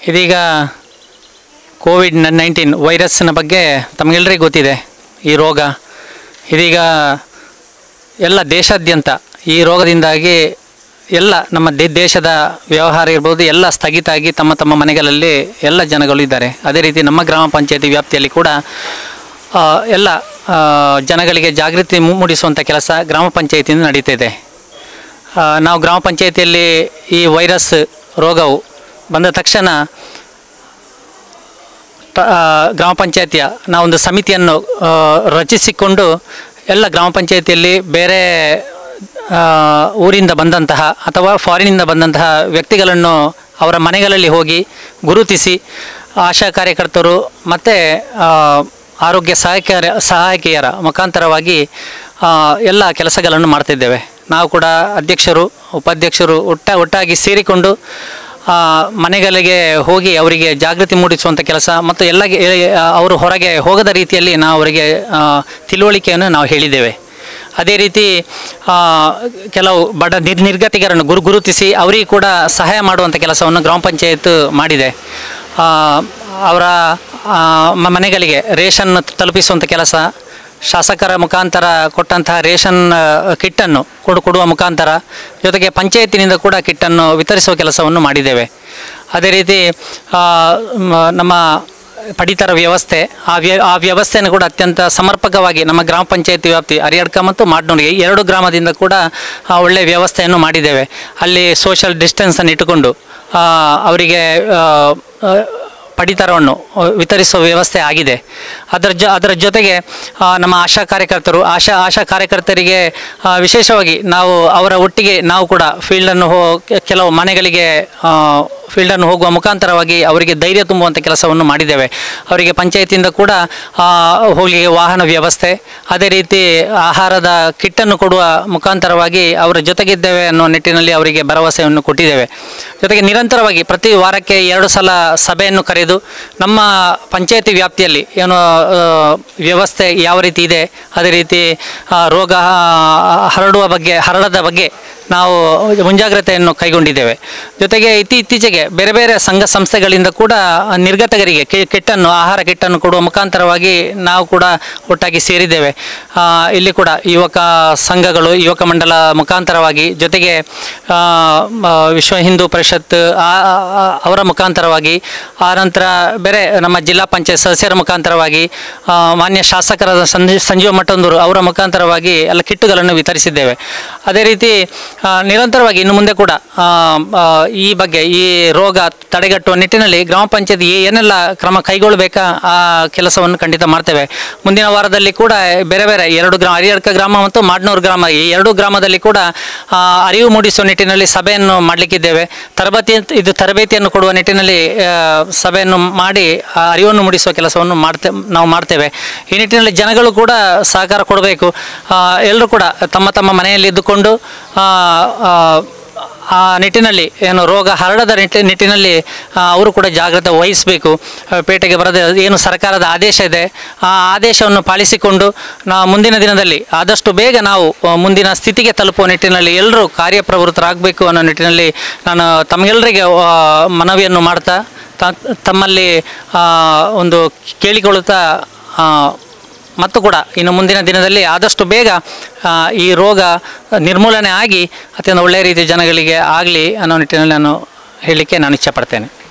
ಇದೀಗ Covid nineteen ವೈರಸ್ಸಿನ ಬಗ್ಗೆ ತಮಗೆಲ್ಲರಿಗೂ ಗೊತ್ತಿದೆ ಈ ರೋಗ ಇದೀಗ ಎಲ್ಲ ದೇಶಾದ್ಯಂತ ಈ ರೋಗದಿಂದಾಗಿ ಎಲ್ಲ ನಮ್ಮ ದೇ ದೇಶದ ವ್ಯವಹಾರ ಇರ್ಬೋದು ಎಲ್ಲ ಸ್ಥಗಿತ ಆಗಿ ತಮ್ಮ ತಮ್ಮ ಮನೆಗಳಲ್ಲಿ ಎಲ್ಲ ಜನಗಳು ಇದ್ದಾರೆ ಅದೇ ರೀತಿ ನಮ್ಮ ಗ್ರಾಮ ಪಂಚಾಯತಿ ವ್ಯಾಪ್ತಿಯಲ್ಲಿ ಕೂಡ ಆ, ಎಲ್ಲ ಆ, ಜನಗಳಿಗೆ ಜಾಗೃತಿ ಮೂ- ಮೂಡಿಸುವಂಥ ಕೆಲಸ ಗ್ರಾಮ ಪಂಚಾಯತಿಯಿಂದ ನಡೀತಿದೆ ಆ, ನಾವು ಗ್ರಾಮ ಪಂಚಾಯತಿಯಲ್ಲಿ ಈ ವೈರಸ್ ರೋಗವು ಬಂದ ತಕ್ಷಣ ಟ- ಆ, ಗ್ರಾಮ ಪಂಚಾಯತಿಯ ನಾವೊಂದು ಸಮಿತಿಯನ್ನು ಆ, ರಚಿಸಿಕೊಂಡು ಎಲ್ಲ ಗ್ರಾಮ ಪಂಚಾಯತಿಯಲ್ಲಿ ಬೇರೆ ಆ, ಊರಿಂದ ಬಂದಂತಹ ಅಥವಾ ಫಾರಿನಿಂದ ಬಂದಂತಹ ವ್ಯಕ್ತಿಗಳನ್ನು ಅವರ ಮನೆಗಳಲ್ಲಿ ಹೋಗಿ ಗುರುತಿಸಿ ಆಶಾ ಕಾರ್ಯಕರ್ತರು ಮತ್ತು ಆರೋಗ್ಯ ಸಹಾಯಕ ಸಹಾಯಕಿಯರ ಮುಖಾಂತರವಾಗಿ ಆ, ಎಲ್ಲ ಕೆಲಸಗಳನ್ನು ಮಾಡ್ತಿದ್ದೇವೆ ನಾವು ಕೂಡ ಅಧ್ಯಕ್ಷರು ಉಪಾಧ್ಯಕ್ಷರು ಒಟ್ಟ ಒಟ್ಟಾಗಿ ಸೇರಿಕೊಂಡು ಆ, ಮನೆಗಳಿಗೆ ಹೋಗಿ ಅವರಿಗೆ ಜಾಗೃತಿ ಮೂಡಿಸುವಂಥ ಕೆಲಸ ಮತ್ತು ಎಲ್ಲ ಅವರು ಹೊರಗೆ ಹೋಗದ ರೀತಿಯಲ್ಲಿ ನಾವು ಅವರಿಗೆ ಆ, ತಿಳುವಳಿಕೆಯನ್ನು ನಾವು ಹೇಳಿದ್ದೇವೆ ಅದೇ ರೀತಿ ಆ, ಕೆಲವು ಬಡ ನಿರ್ ನಿರ್ಗತಿಕರನ್ನು ಗುರು ಗುರುತಿಸಿ ಅವರಿಗೆ ಕೂಡ ಸಹಾಯ ಮಾಡುವಂಥ ಕೆಲಸವನ್ನು ಗ್ರಾಮ ಪಂಚಾಯತ್ ಮಾಡಿದೆ ಆ, ಅವರ ಆ, ಮ- ಮನೆಗಳಿಗೆ ರೇಷನ್ ತಲುಪಿಸುವಂಥ ಕೆಲಸ ಶಾಸಕರ ಮುಖಾಂತರ ಕೊಟ್ಟಂತಹ ರೇಷನ್ ಆ, ಕಿಟ್ಟನ್ನು ಕೊಡು ಕೊಡುವ ಮುಖಾಂತರ ಜೊತೆಗೆ ಪಂಚಾಯತಿನಿಂದ ಕೂಡ ಕಿಟ್ಟನ್ನು ವಿತರಿಸುವ ಕೆಲಸವನ್ನು ಮಾಡಿದ್ದೇವೆ ಅದೇ ರೀತಿ ಆ, ಮ- ನಮ್ಮ ಪಡಿತರ ವ್ಯವಸ್ಥೆ ಆ ವ್ಯ ಆ ವ್ಯವಸ್ಥೆಯನ್ನು ಕೂಡ ಅತ್ಯಂತ ಸಮರ್ಪಕವಾಗಿ ನಮ್ಮ ಗ್ರಾಮ ಪಂಚಾಯತಿ ವ್ಯಾಪ್ತಿ ಅರಿಯಡ್ಕ ಮತ್ತು ಮಾಡ್ನೂರಿಗೆ ಈ ಎರಡು ಗ್ರಾಮದಿಂದ ಕೂಡ ಆ, ಒಳ್ಳೆಯ ವ್ಯವಸ್ಥೆಯನ್ನು ಮಾಡಿದ್ದೇವೆ ಅಲ್ಲಿ ಸೋಷಿಯಲ್ ಡಿಸ್ಟೆನ್ಸನ್ನು ಇಟ್ಟುಕೊಂಡು ಆ, ಅವರಿಗೆ ಆ, ಆ, ಪಡಿತರವನ್ನು ಆ, ವಿತರಿಸುವ ವ್ಯವಸ್ಥೆ ಆಗಿದೆ ಅದರ ಜೊ ಅದರ ಜೊತೆಗೆ ಆ, ನಮ್ಮ ಆಶಾ ಕಾರ್ಯಕರ್ತರು ಆಶಾ ಆಶಾ ಕಾರ್ಯಕರ್ತರಿಗೆ ಆ, ವಿಶೇಷವಾಗಿ ನಾವು ಅವರ ಒಟ್ಟಿಗೆ ನಾವು ಕೂಡ ಫೀಲ್ಡನ್ನು ಹೋ ಕೆ- ಕೆಲವು ಮನೆಗಳಿಗೆ ಆ, ಫೀಲ್ಡನ್ನು ಹೋಗುವ ಮುಖಾಂತರವಾಗಿ ಅವರಿಗೆ ಧೈರ್ಯ ತುಂಬುವಂಥ ಕೆಲಸವನ್ನು ಮಾಡಿದ್ದೇವೆ ಅವರಿಗೆ ಪಂಚಾಯತಿಯಿಂದ ಕೂಡ ಆ, ಹೋಗ್ಲಿಕ್ಕೆ ವಾಹನ ವ್ಯವಸ್ಥೆ ಅದೇ ರೀತಿ ಆಹಾರದ ಕಿಟ್ಟನ್ನು ಕೊಡುವ ಮುಖಾಂತರವಾಗಿ ಅವರ ಜೊತೆಗಿದ್ದೇವೆ ಅನ್ನೋ ನಿಟ್ಟಿನಲ್ಲಿ ಅವರಿಗೆ ಭರವಸೆಯನ್ನು ಕೊಟ್ಟಿದ್ದೇವೆ ಜೊತೆಗೆ ನಿರಂತರವಾಗಿ ಪ್ರತಿ ವಾರಕ್ಕೆ ಎರಡು ಸಲ ಸಭೆಯನ್ನು ಕರೆದು ನಮ್ಮ ಪಂಚಾಯತಿ ವ್ಯಾಪ್ತಿಯಲ್ಲಿ ಏನು ಆ, ವ್ಯವಸ್ಥೆ ಯಾವ ರೀತಿ ಇದೆ ಅದೇ ರೀತಿ ಆ, ರೋಗ ಆ, ಹರಡುವ ಬಗ್ಗೆ ಹರಡದ ಬಗ್ಗೆ ನಾವು ಮುಂಜಾಗ್ರತೆಯನ್ನು ಕೈಗೊಂಡಿದ್ದೇವೆ ಜೊತೆಗೆ ಇತ್ತೀ ಇತ್ತೀಚೆಗೆ ಬೇರೆ ಬೇರೆ ಸಂಘ ಸಂಸ್ಥೆಗಳಿಂದ ಕೂಡ ನಿರ್ಗತಕರಿಗೆ ಕಿ- ಕಿಟ್ಟನ್ನು ಆಹಾರ ಕಿಟ್ಟನ್ನು ಕೊಡುವ ಮುಖಾಂತರವಾಗಿ ನಾವು ಕೂಡ ಒಟ್ಟಾಗಿ ಸೇರಿದ್ದೇವೆ ಆ, ಇಲ್ಲಿ ಕೂಡ ಯುವಕ ಸಂಘಗಳು ಯುವಕ ಮಂಡಲ ಮುಖಾಂತರವಾಗಿ ಜೊತೆಗೆ ಆ, ಮ- ವಿಶ್ವ ಹಿಂದೂ ಪರಿಷತ್ ಆ- ಆ- ಅವರ ಮುಖಾಂತರವಾಗಿ ಆ ನಂತರ ಬೇರೆ ನಮ್ಮ ಜಿಲ್ಲಾ ಪಂಚಾಯತ್ ಸದಸ್ಯರ ಮುಖಾಂತರವಾಗಿ ಆ, ಮಾನ್ಯ ಶಾಸಕರಾದ ಸಂಜೀವ್ ಸಂಜೀವ ಮಠಂದೂರು ಅವರ ಮುಖಾಂತರವಾಗಿ ಎಲ್ಲ ಕಿಟ್ಟುಗಳನ್ನು ವಿತರಿಸಿದ್ದೇವೆ ಅದೇ ರೀತಿ ಆ, ನಿರಂತರವಾಗಿ ಇನ್ನು ಮುಂದೆ ಕೂಡ ಆ, ಆ, ಈ ಬಗ್ಗೆ ಈ ರೋಗ ತಡೆಗಟ್ಟುವ ನಿಟ್ಟಿನಲ್ಲಿ ಗ್ರಾಮ ಪಂಚಾಯತ್ ಏನೆಲ್ಲ ಕ್ರಮ ಕೈಗೊಳ್ಳಬೇಕಾ ಆ ಕೆಲಸವನ್ನು ಖಂಡಿತ ಮಾಡ್ತೇವೆ ಮುಂದಿನ ವಾರದಲ್ಲಿ ಕೂಡ ಬೇರೆ ಬೇರೆ ಎರಡು ಗ್ರಾಮ ಹರಿಯಡ್ಕ ಗ್ರಾಮ ಮತ್ತು ಮಾಡ್ನೂರು ಗ್ರಾಮ ಈ ಎರಡು ಗ್ರಾಮದಲ್ಲಿ ಕೂಡ ಆ, ಅರಿವು ಮೂಡಿಸುವ ನಿಟ್ಟಿನಲ್ಲಿ ಸಭೆಯನ್ನು ಮಾಡಲಿಕ್ಕಿದ್ದೇವೆ ತರಬೇತಿ ಇದು ತರಬೇತಿಯನ್ನು ಕೊಡುವ ನಿಟ್ಟಿನಲ್ಲಿ ಆ, ಸಭೆಯನ್ನು ಮಾಡಿ ಆ ಅರಿವನ್ನು ಮೂಡಿಸುವ ಕೆಲಸವನ್ನು ಮಾಡ್ತೇ ನಾವು ಮಾಡ್ತೇವೆ ಈ ನಿಟ್ಟಿನಲ್ಲಿ ಜನಗಳು ಕೂಡ ಸಹಕಾರ ಕೊಡಬೇಕು ಎಲ್ಲರೂ ಕೂಡ ತಮ್ಮ ತಮ್ಮ ಮನೆಯಲ್ಲಿ ಇದ್ದುಕೊಂಡು ಆ, ಆ, ಆ ನಿಟ್ಟಿನಲ್ಲಿ ಏನು ರೋಗ ಹರಡದ ನಿಟ್ಟಿ ನಿಟ್ಟಿನಲ್ಲಿ ಆ, ಅವರು ಕೂಡ ಜಾಗ್ರತೆ ವಹಿಸಬೇಕು ಆ, ಪೇಟೆಗೆ ಬರದೆ ಏನು ಸರ್ಕಾರದ ಆದೇಶ ಇದೆ ಆ ಆದೇಶವನ್ನು ಪಾಲಿಸಿಕೊಂಡು ನಾವು ಮುಂದಿನ ದಿನದಲ್ಲಿ ಆದಷ್ಟು ಬೇಗ ನಾವು ಆ, ಮುಂದಿನ ಸ್ಥಿತಿಗೆ ತಲುಪುವ ನಿಟ್ಟಿನಲ್ಲಿ ಎಲ್ಲರೂ ಕಾರ್ಯಪ್ರವೃತ್ತರಾಗಬೇಕು ಅನ್ನೋ ನಿಟ್ಟಿನಲ್ಲಿ ನಾನು ತಮಗೆಲ್ಲರಿಗೆ ಆ, ಮನವಿಯನ್ನು ಮಾಡ್ತಾ ತ- ತಮ್ಮಲ್ಲಿ ಆ, ಒಂದು ಕೇಳಿಕೊಳ್ಳುತ್ತಾ ಆ, ಮತ್ತು ಕೂಡ ಇನ್ನು ಮುಂದಿನ ದಿನದಲ್ಲಿ ಆದಷ್ಟು ಬೇಗ ಆ, ಈ ರೋಗ ನಿರ್ಮೂಲನೆ ಆಗಿ ಅತ್ಯಂತ ಒಳ್ಳೆಯ ರೀತಿ ಜನಗಳಿಗೆ ಆಗಲಿ ಅನ್ನೋ ನಿಟ್ಟಿನಲ್ಲಿ ನಾನು ಹೇಳಲಿಕ್ಕೆ ನಾನು ಇಚ್ಛಪಡ್ತೇನೆ